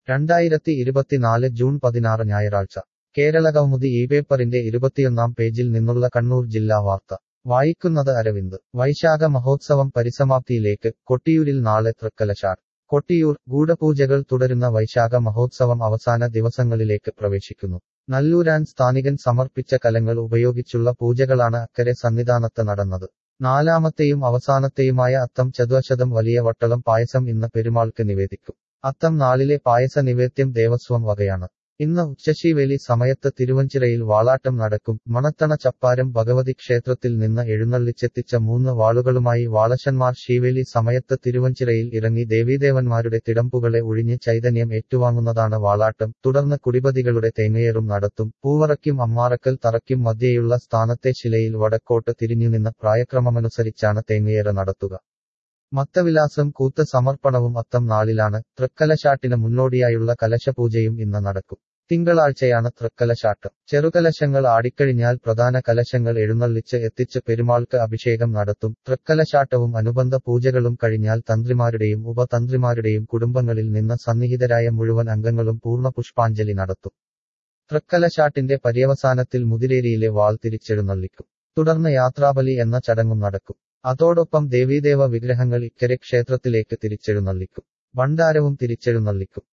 രണ്ടായിരത്തി ഇരുപത്തിനാല് ജൂൺ പതിനാറ് ഞായറാഴ്ച കേരളകൗമുദി ഈ പേപ്പറിന്റെ ഇരുപത്തിയൊന്നാം പേജിൽ നിന്നുള്ള കണ്ണൂർ ജില്ലാ വാർത്ത വായിക്കുന്നത് അരവിന്ദ് വൈശാഖ മഹോത്സവം പരിസമാപ്തിയിലേക്ക് കൊട്ടിയൂരിൽ നാളെ തൃക്കലശാർ കൊട്ടിയൂർ ഗൂഢപൂജകൾ തുടരുന്ന വൈശാഖ മഹോത്സവം അവസാന ദിവസങ്ങളിലേക്ക് പ്രവേശിക്കുന്നു നല്ലൂരാൻ സ്ഥാനികൻ സമർപ്പിച്ച കലങ്ങൾ ഉപയോഗിച്ചുള്ള പൂജകളാണ് അക്കരെ സന്നിധാനത്ത് നടന്നത് നാലാമത്തെയും അവസാനത്തെയുമായ അത്തം ചതുവശതം വലിയ വട്ടളം പായസം ഇന്ന് പെരുമാൾക്ക് നിവേദിക്കും അത്തം നാളിലെ പായസ നിവേദ്യം ദേവസ്വം വകയാണ് ഇന്ന് ഉച്ചശീവേലി സമയത്ത് തിരുവഞ്ചിറയിൽ വാളാട്ടം നടക്കും മണത്തണ ചപ്പാരം ഭഗവതി ക്ഷേത്രത്തിൽ നിന്ന് എഴുന്നള്ളിച്ചെത്തിച്ച മൂന്ന് വാളുകളുമായി വാളശന്മാർ ശീവേലി സമയത്ത് തിരുവഞ്ചിറയിൽ ഇറങ്ങി ദേവീദേവന്മാരുടെ തിടമ്പുകളെ ഒഴിഞ്ഞ് ചൈതന്യം ഏറ്റുവാങ്ങുന്നതാണ് വാളാട്ടം തുടർന്ന് കുടിപതികളുടെ തേങ്ങയേറും നടത്തും പൂവറയ്ക്കും അമ്മാറക്കൽ തറയ്ക്കും മധ്യേയുള്ള സ്ഥാനത്തെ ശിലയിൽ വടക്കോട്ട് തിരിഞ്ഞുനിന്ന് പ്രായക്രമമനുസരിച്ചാണ് തേങ്ങയേറ് നടത്തുക മത്തവിലാസം കൂത്ത് സമർപ്പണവും അത്തം നാളിലാണ് തൃക്കലശാട്ടിന് മുന്നോടിയായുള്ള കലശപൂജയും ഇന്ന് നടക്കും തിങ്കളാഴ്ചയാണ് തൃക്കലശാട്ടം ചെറുകലശങ്ങൾ ആടിക്കഴിഞ്ഞാൽ പ്രധാന കലശങ്ങൾ എഴുന്നള്ളിച്ച് എത്തിച്ച് പെരുമാൾക്ക് അഭിഷേകം നടത്തും തൃക്കലശാട്ടവും അനുബന്ധ പൂജകളും കഴിഞ്ഞാൽ തന്ത്രിമാരുടെയും ഉപതന്ത്രിമാരുടെയും കുടുംബങ്ങളിൽ നിന്ന് സന്നിഹിതരായ മുഴുവൻ അംഗങ്ങളും പൂർണ്ണ പുഷ്പാഞ്ജലി നടത്തും തൃക്കലശാട്ടിന്റെ പര്യവസാനത്തിൽ മുതിരേരിയിലെ വാൾ തിരിച്ചെഴുന്നള്ളിക്കും തുടർന്ന് യാത്രാബലി എന്ന ചടങ്ങും നടക്കും അതോടൊപ്പം ദേവീദേവ വിഗ്രഹങ്ങൾ ഇക്കരെ ക്ഷേത്രത്തിലേക്ക് തിരിച്ചെഴുന്നള്ളിക്കും ഭണ്ഡാരവും തിരിച്ചെഴുന്നള്ളിക്കും